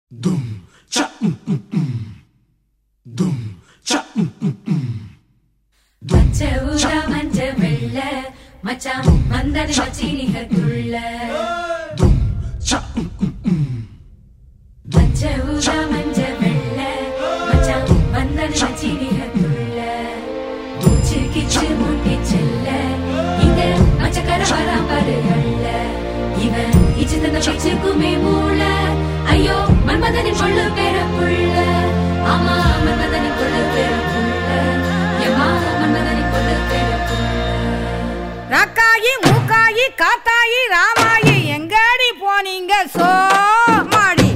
Dum cha mm mm mm. Dum cha mm mm mm. பச்சை ஊதா மஞ்ச வெள்ள மச்சான் வந்தது மச்சீனிகத்துள்ள Dum cha mm mm mm. பச்சை ஊதா மஞ்ச வெள்ள மச்சான் வந்தது மச்சீனிகத்துள்ள மூச்சு கிச்சு மூட்டி செல்ல இங்க மச்சக்கர வராம்பருகள்ல இவன் இச்சு தந்த பிச்சுக்குமே மூள ஐயோ மன்மதனின் கொள்ளு பேர புள்ள ஆமா மன்மதனின் கொள்ளு பேர புள்ள எம்மா மன்மதனின் கொள்ளு பேர புள்ள ரக்காயி மூக்காயி காத்தாயி ராமாயி எங்கடி போனீங்க சோமாடி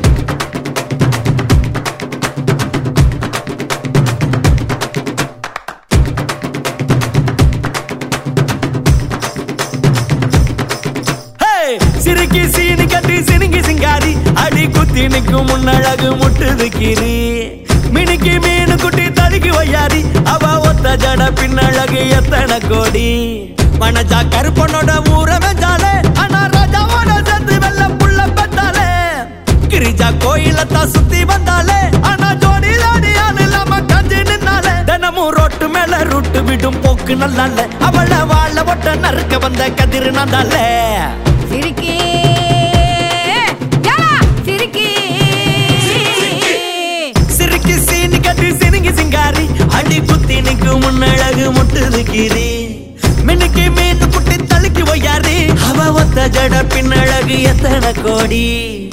ஹே! சிறுக்கி சீனி கட்டி சினுங்கி சிங்காரி அடி குத்தி நிற்கும் முன்னழகு முட்டுது கீரி மினுக்கி மீனு குட்டி தடுக்கி வையாரி அவ ஒத்த ஜட பின்னழகு எத்தனை கோடி மனஜா கருப்பனோட ஊர வெஞ்சாலே ஆனா ராஜாவோட சேர்த்து வெள்ள புள்ள பெத்தாலே கிரிஜா கோயிலத்தான் சுத்தி வந்தாலே ஆனா ஜோடி ஜோடியால் இல்லாம கஞ்சி நின்னாலே தினமும் ரோட்டு மேல ரூட்டு விடும் போக்கு நல்லால அவள வாழ ஒட்ட நறுக்க வந்த கதிர் நந்தாலே சிரிக்கி ஏலா, சிரிக்கி சிறுக்கி சீனி கட்டி சினுங்கி சிங்காரி அடி குத்தி நிக்கு முன்னழகு முட்டுது கீரி மினுக்கி மீன் குட்டி தழுக்கி ஒய்யாரி அவ ஒத்த ஜட பின்னழகு எத்தனை கோடி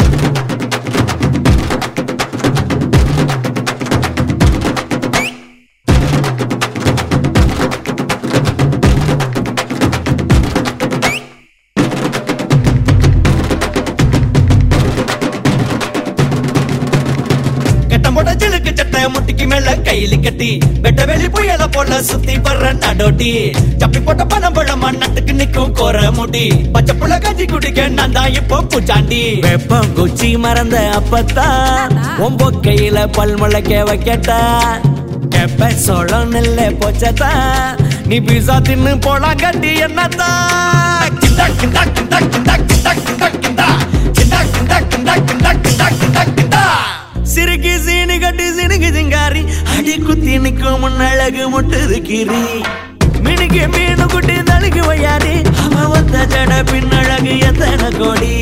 கட்டம் போட்ட ஜிலுக்கு சட்டை முட்டிக்கு மேல கையில கட்டி வெட்ட வெளி புயல போல சுத்தி வர்ற நடோட்டி சப்பி போட்ட பணம் பழமா நட்டுக்கு நிக்கும் கோர முடி பச்சை புள்ள கஞ்சி குடிக்க நான் தான் இப்போ பூச்சாண்டி வெப்பம் குச்சி மறந்த அப்பத்தான் ஒம்போ கையில பல் முளைக்க வைக்கட்டா எப்ப சோளம் நெல்ல போச்சதா நீ பீசா தின்னு போலாம் கட்டி என்னத்தான் கிண்டா கிண்டா கிண்டா கிண்டா கிண்டா கிண்டா கிண்டா கிண்டா கிண்டா கிண்டா கிண்டா கிண்டா கிண்டா கிண்டா சிறுகி சீனி கட்டி சினுகி சிங்காரி அடி குத்தி நிக்கும் முன்னழகு முட்டுது கீரி மினுக்கு மீனு குட்டி தழுகு வையாரி அவ ஒத்த ஜட பின்னழகு எத்தனை கோடி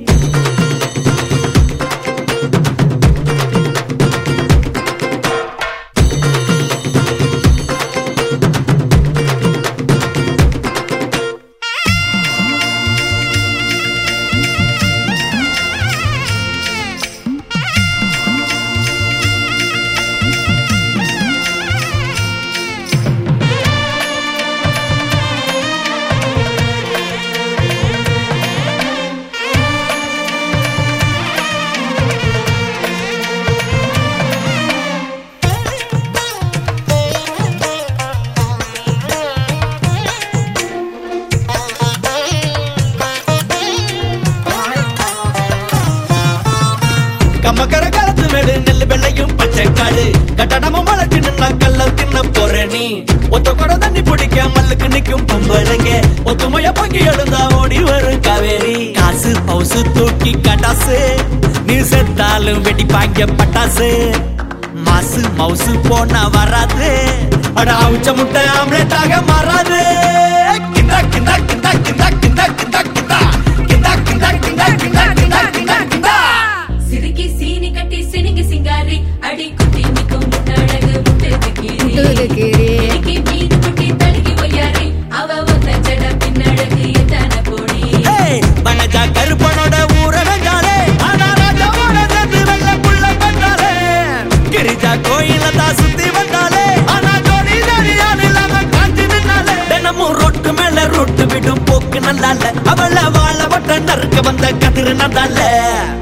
கம்மக்கர காலத்து மேடு நெல்லு வெள்ளையும் பச்சை காடு கட்டடமும் வளர்ச்சி நின்னா கல்ல தின்ன போற நீ ஒத்த கூட தண்ணி பிடிக்க மல்லுக்கு நிக்கும் பொம்பளைங்க ஒத்துமைய பொங்கி எழுந்தா ஓடி வரும் காவேரி காசு பவுசு தூக்கி கட்டாசு நீ செத்தாலும் வெடிப்பாங்க பட்டாசு மாசு மவுசு போனா வராது அட அவுச்ச முட்டை ஆம்லெட்டாக மாறாது கிண்டா கிண்டா கிண்டா கிண்டா கிண்டா கிண்டா கிண்டா கிண்டா கிண்டா கிண்டா கிண்டா கிண்டா கிண்டா கிண்டா சிறுக்கி சீனி கட்டி சினுங்கி சிங்காரி அடி குட்டி நிக்கும் முன்னழகு முட்டுது கீரி முட்டுது கீரி. எனக்கு மீன் குட்டி தழுகி ஒய்யாரி அவ ஒத்த ஜட பின்னழகு எத்தனை கோடி ஏய், வனஜா கருப்பனோட ஊர வெஞ்சாலே ஆனா ராஜாவோட சேர்த்து வெள்ள புள்ள பெற்றாலே கிரிஜா கோயில தான் சுத்தி வந்தாலே ஆனா ஜோடி ஜோடியால் இல்லாம காஞ்சி நின்னாலே தினமும் ரொட்டு மேல ரொட்டு விடும் போக்கு நல்லால அவள வாழ வட்ட நறுக்க வந்த கதிர் நந்தால